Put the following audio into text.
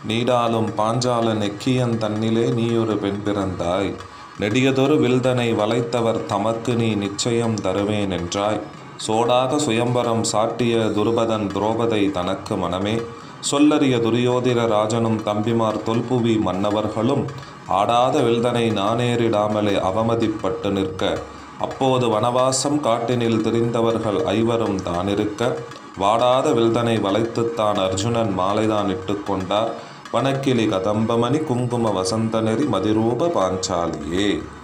நீடாலும் பாஞ்சால நெக்கியன் தன்னிலே நீயொரு பெண் பிறந்தாய் நெடியதொரு வில்தனை வளைத்தவர் தமக்கு நீ நிச்சயம் தருவேன் என்றாய் சோடாக சுயம்பரம் சாட்டிய துருபதன் துரோபதை தனக்கு மனமே சொல்லறிய துரியோதிர ராஜனும் தம்பிமார் தொல்புவி மன்னவர்களும் ஆடாத வில்தனை நானேறிடாமலே அவமதிப்பட்டு நிற்க அப்போது வனவாசம் காட்டினில் திரிந்தவர்கள் ஐவரும் தானிருக்க வாடாத வில்தனை வளைத்துத்தான் அர்ஜுனன் மாலைதான் இட்டுக்கொண்டார் வனக்கிளி கதம்பமணி குங்கும வசந்த நெறி மதிரூப பாஞ்சாலியே